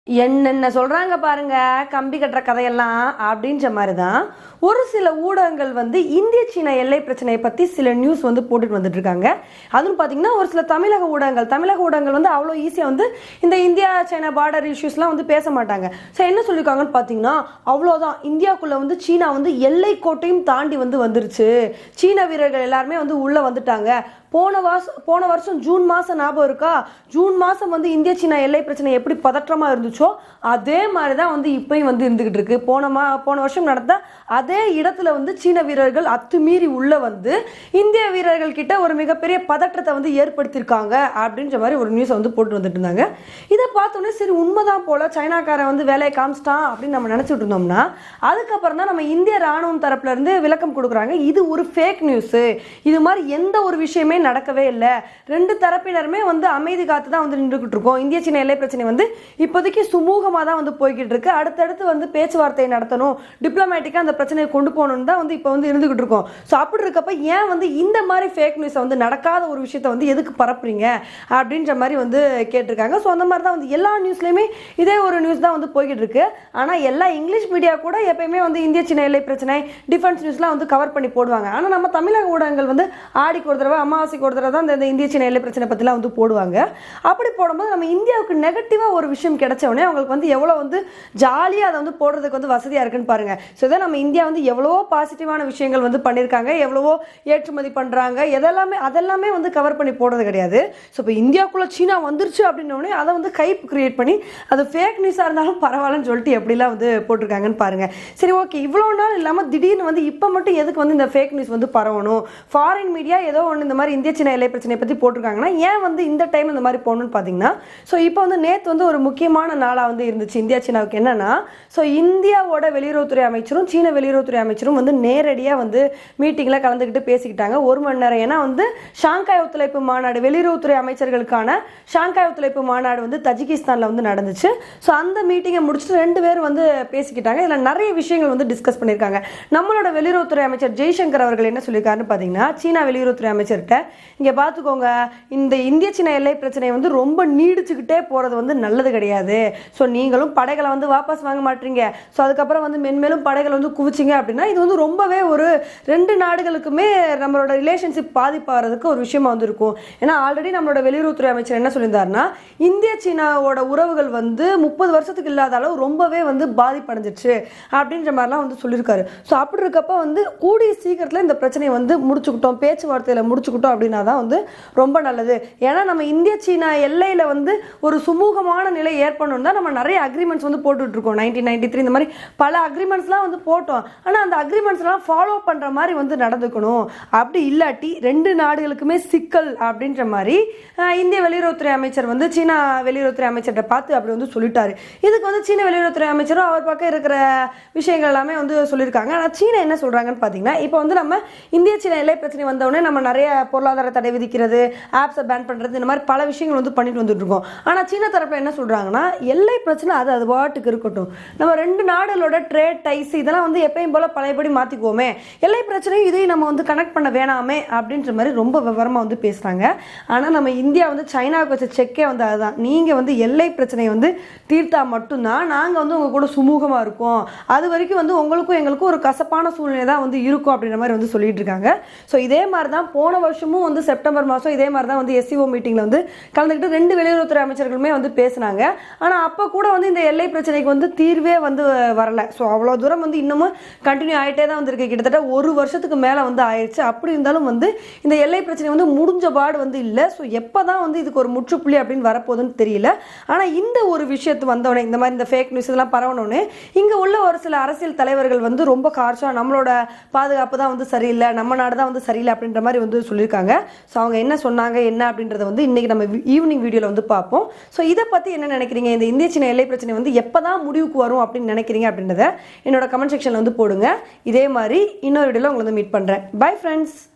என்னென்ன சொல்றாங்க பாருங்க கம்பி கட்டுற கதையெல்லாம் அப்படின்ற மாதிரி தான் ஒரு சில ஊடகங்கள் வந்து இந்திய சீன எல்லை பிரச்சனையை பத்தி சில நியூஸ் வந்து போட்டுட்டு வந்துட்டு இருக்காங்க அதுவும் பாத்தீங்கன்னா ஒரு சில தமிழக ஊடகங்கள் தமிழக ஊடகங்கள் வந்து அவ்வளோ ஈஸியா வந்து இந்த இந்தியா சைனா பார்டர் இஷ்யூஸ்லாம் வந்து பேச மாட்டாங்க ஸோ என்ன சொல்லியிருக்காங்கன்னு பார்த்தீங்கன்னா அவ்வளோதான் இந்தியாக்குள்ள வந்து சீனா வந்து எல்லை கோட்டையும் தாண்டி வந்து வந்துருச்சு சீன வீரர்கள் எல்லாருமே வந்து உள்ள வந்துட்டாங்க போன வாசம் போன வருஷம் ஜூன் மாதம் ஞாபகம் இருக்கா ஜூன் மாதம் வந்து இந்திய சீனா எல்லை பிரச்சனை எப்படி பதற்றமாக இருந்துச்சோ அதே மாதிரி தான் வந்து இப்பயும் வந்து இருந்துகிட்டு இருக்கு போன மா போன வருஷம் நடந்த அதே இடத்துல வந்து சீன வீரர்கள் அத்துமீறி உள்ள வந்து இந்திய வீரர்கள் கிட்ட ஒரு மிகப்பெரிய பதற்றத்தை வந்து ஏற்படுத்தியிருக்காங்க அப்படின்ற மாதிரி ஒரு நியூஸை வந்து போட்டு வந்துட்டு இருந்தாங்க இதை பார்த்தோன்னே சரி உண்மைதான் போல சைனாக்காரன் வந்து வேலையை காமிச்சிட்டான் அப்படின்னு நம்ம நினச்சிட்டு இருந்தோம்னா அதுக்கப்புறம் தான் நம்ம இந்திய ராணுவம் தரப்புல இருந்து விளக்கம் கொடுக்குறாங்க இது ஒரு ஃபேக் நியூஸு இது மாதிரி எந்த ஒரு விஷயமே நடக்கவே இல்லை ரெண்டு தரப்பினருமே வந்து அமைதி காத்து தான் வந்து நின்றுக்கிட்டு இருக்கோம் இந்திய சீன எல்லை பிரச்சனை வந்து இப்போதைக்கு சுமூகமாக தான் வந்து போய்கிட்டு இருக்கு அடுத்தடுத்து வந்து பேச்சுவார்த்தை நடத்தணும் டிப்ளமேட்டிக்காக அந்த பிரச்சனையை கொண்டு போகணும்னு தான் வந்து இப்போ வந்து இருந்துகிட்டு இருக்கோம் ஸோ அப்படி இருக்கப்ப ஏன் வந்து இந்த மாதிரி ஃபேக் நியூஸை வந்து நடக்காத ஒரு விஷயத்தை வந்து எதுக்கு பரப்புறீங்க அப்படின்ற மாதிரி வந்து கேட்டிருக்காங்க ஸோ அந்த மாதிரி தான் வந்து எல்லா நியூஸ்லையுமே இதே ஒரு நியூஸ் தான் வந்து போய்கிட்டு இருக்கு ஆனால் எல்லா இங்கிலீஷ் மீடியா கூட எப்பயுமே வந்து இந்திய சீன எல்லை பிரச்சனை டிஃபென்ஸ் நியூஸ்லாம் வந்து கவர் பண்ணி போடுவாங்க ஆனால் நம்ம தமிழக ஊடகங்கள் வந்து ஆடிக்கு ஒரு தடவை அமாவாசைக்கு ஒரு தடவை தான் இந்த- இந்த இந்திய சீன எல்லை பிரச்சனை பற்றிலாம் வந்து போடுவாங்க அப்படி போடும்போது நம்ம இந்தியாவுக்கு நெகட்டிவாக ஒரு விஷயம் கிடைச்ச உடனே அவங்களுக்கு வந்து எவ்வளோ வந்து ஜாலியாக அதை வந்து போடுறதுக்கு வந்து வசதியாக இருக்குன்னு பாருங்க ஸோ இதை நம்ம இந்தியா வந்து எவ்வளவோ பாசிட்டிவான விஷயங்கள் வந்து பண்ணியிருக்காங்க எவ்வளவோ ஏற்றுமதி பண்ணுறாங்க எதெல்லாமே அதெல்லாமே வந்து கவர் பண்ணி போடுறது கிடையாது ஸோ இப்போ இந்தியாவுக்குள்ள சீனா வந்துருச்சு அப்படின்ன உடனே அதை வந்து கைப் கிரியேட் பண்ணி அது ஃபேக் நியூஸாக இருந்தாலும் பரவாயில்லன்னு சொல்லிட்டு எப்படிலாம் வந்து போட்டிருக்காங்கன்னு பாருங்க சரி ஓகே இவ்வளோ நாள் இல்லாமல் திடீர்னு வந்து இப்போ மட்டும் எதுக்கு வந்து இந்த ஃபேக் நியூஸ் வந்து பரவணும் ஃபாரின் மீடியா ஏதோ ஒன்று இந்த மாதிரி இந்திய சீன எல்லை பிரச்சனையை பற்றி போட்டிருக்காங்கன்னா ஏன் வந்து இந்த டைம் இந்த மாதிரி போகணும்னு பார்த்தீங்கன்னா ஸோ இப்போ வந்து நேற்று வந்து ஒரு முக்கியமான நாளாக வந்து இருந்துச்சு இந்தியா சீனாவுக்கு என்னன்னா ஸோ இந்தியாவோட வெளியுறவுத்துறை அமைச்சரும் சீன வெளியுறவுத்துறை அமைச்சரும் வந்து நேரடியாக வந்து மீட்டிங்கில் கலந்துக்கிட்டு பேசிக்கிட்டாங்க ஒரு மணி நேரம் ஏன்னா வந்து ஷாங்காய் ஒத்துழைப்பு மாநாடு வெளியுறவுத்துறை அமைச்சர்களுக்கான ஷாங்காய் ஒத்துழைப்பு மாநாடு வந்து தஜிகிஸ்தானில் வந்து நடந்துச்சு ஸோ அந்த மீட்டிங்கை முடிச்சுட்டு ரெண்டு பேரும் வந்து பேசிக்கிட்டாங்க இதில் நிறைய விஷயங்கள் வந்து டிஸ்கஸ் பண்ணியிருக்காங்க நம்மளோட வெளியுறவுத்துறை அமைச்சர் ஜெய்சங்கர் அவர்கள் என்ன சொல்லியிருக்காருன்னு பார்த்தீங்கன்னா சீனா வெளியுறவுத்துறை அமைச்சர்கிட்ட இங்கே பார்த்துக்கோங்க இந்த இந்திய சீன எல்லை பிரச்சனை வந்து ரொம்ப நீடிச்சுக்கிட்டே போகிறது வந்து நல்லது கிடையாது ஸோ நீங்களும் படைகளை வந்து வாபஸ் வாங்க மாட்டீங்க ஸோ அதுக்கப்புறம் வந்து மென்மேலும் படைகள் வந்து குவிச்சிங்க அப்படின்னா இது வந்து ரொம்பவே ஒரு ரெண்டு நாடுகளுக்குமே நம்மளோட ரிலேஷன்ஷிப் பாதிப்பாகிறதுக்கு ஒரு விஷயமா வந்து இருக்கும் ஏன்னா ஆல்ரெடி நம்மளோட வெளியுறவுத்துறை அமைச்சர் என்ன சொல்லியிருந்தாருன்னா இந்திய சீனாவோட உறவுகள் வந்து முப்பது வருஷத்துக்கு இல்லாத அளவு ரொம்பவே வந்து பாதிப்படைஞ்சிருச்சு அப்படின்ற மாதிரிலாம் வந்து சொல்லியிருக்காரு ஸோ அப்படி இருக்கப்ப வந்து கூடிய சீக்கிரத்தில் இந்த பிரச்சனையை வந்து முடிச்சுக்கிட்டோம் பேச்சுவார்த்தையில் முடிச்சுக்கிட்டோம் அப்படின்னா தான் வந்து ரொம்ப நல்லது ஏன்னா நம்ம இந்திய சீனா எல்லையில் வந்து ஒரு சுமூகமான நிலை ஏற்படணும் தான் நம்ம நிறைய அக்ரிமெண்ட்ஸ் வந்து போட்டுட்டு இருக்கோம் நைன்டீன் நைன்டி த்ரீ இந்த மாதிரி பல அக்ரிமெண்ட்ஸ்லாம் வந்து போட்டோம் ஆனால் அந்த அக்ரிமெண்ட்ஸ்லாம் ஃபாலோ பண்ணுற மாதிரி வந்து நடந்துக்கணும் அப்படி இல்லாட்டி ரெண்டு நாடுகளுக்குமே சிக்கல் அப்படின்ற மாதிரி அஹ், இந்திய வெளியுறவுத்துறை அமைச்சர் வந்து சீனா வெளியுறவுத்துறை அமைச்சர்கிட்ட பார்த்து அப்படி வந்து சொல்லிட்டாரு இதுக்கு வந்து சீன வெளியுறவுத்துறை அமைச்சரும் அவர் பக்கம் இருக்கிற விஷயங்கள் எல்லாமே வந்து சொல்லியிருக்காங்க ஆனால் சீனா என்ன சொல்கிறாங்கன்னு பார்த்தீங்கன்னா இப்போ வந்து நம்ம இந்திய சீன எல்லை பிரச்சனை வந்தவுடனே நம்ம நிறைய பொருளாதார தடை விதிக்கிறது ஆப்ஸை பேன் பண்ணுறது இந்த மாதிரி பல விஷயங்கள் வந்து பண்ணிட்டு வந்துட்டு இருக்கோம் ஆனால் சீன தரப்பில் என்ன சொல்கிறாங்கன்னா எல்லை பிரச்சனை அது அது பாட்டுக்கு இருக்கட்டும் நம்ம ரெண்டு நாடுகளோட ட்ரேட் டைஸ் இதெல்லாம் வந்து எப்பயும் போல பழையபடி மாற்றிக்குவோமே எல்லை பிரச்சனையும் இதையும் நம்ம வந்து கனெக்ட் பண்ண வேணாமே அப்படின்ற மாதிரி ரொம்ப விவரமாக வந்து பேசுகிறாங்க ஆனால் நம்ம இந்தியா வந்து சைனாவுக்கு வச்ச செக்கே வந்து அதுதான் நீங்கள் வந்து எல்லை பிரச்சனையை வந்து தீர்த்தா மட்டும்தான் நாங்கள் வந்து உங்கள் கூட சுமூகமாக இருக்கோம் அது வரைக்கும் வந்து உங்களுக்கும் எங்களுக்கும் ஒரு கசப்பான சூழ்நிலை தான் வந்து இருக்கும் அப்படின்ற மாதிரி வந்து சொல்லிட்டு இருக்காங்க ஸோ இதே மாதிரி தான் போன வருஷமும் வந்து செப்டம்பர் மாதம் இதே மாதிரி தான் வந்து எஸ்சிஓ மீட்டிங்கில் வந்து கலந்துக்கிட்டு ரெண்டு வெளியுறவுத்துறை அமைச்சர்களுமே வந்து பேசினாங்க ஆனால் அப்போ கூட வந்து இந்த எல்லை பிரச்சனைக்கு வந்து தீர்வே வந்து வரல ஸோ அவ்வளோ தூரம் வந்து இன்னமும் கண்டினியூ ஆகிட்டே தான் வந்திருக்கு கிட்டத்தட்ட ஒரு வருஷத்துக்கு மேலே வந்து ஆயிடுச்சு அப்படி இருந்தாலும் வந்து இந்த எல்லை பிரச்சனை வந்து முடிஞ்ச பாடு வந்து இல்லை ஸோ எப்போ தான் வந்து இதுக்கு ஒரு முற்றுப்புள்ளி அப்படின்னு வரப்போகுதுன்னு தெரியல ஆனால் இந்த ஒரு விஷயத்து வந்தோடனே இந்த மாதிரி இந்த ஃபேக் நியூஸ் இதெல்லாம் பரவனோடனே இங்கே உள்ள ஒரு சில அரசியல் தலைவர்கள் வந்து ரொம்ப கார்ஷா நம்மளோட பாதுகாப்பு தான் வந்து சரியில்லை நம்ம நாடு தான் வந்து சரியில்லை அப்படின்ற மாதிரி வந்து சொல்லியிருக்காங்க ஸோ அவங்க என்ன சொன்னாங்க என்ன அப்படின்றத வந்து இன்னைக்கு நம்ம ஈவினிங் வீடியோவில் வந்து பார்ப்போம் ஸோ இதை பற்றி என்ன நினைக்கிறீங்க இந்த இந்திய சீன எல்லை பிரச்சனை வந்து எப்போ தான் முடிவுக்கு வரும் அப்படின்னு நினைக்கிறீங்க அப்படின்றத என்னோட கமெண்ட் செக்ஷனில் வந்து போடுங்க இதே மாதிரி இன்னொரு வீடியோவில் உங்களை வந்து மீட் பண்ணுறேன் பை ஃப்ரெண்ட்ஸ்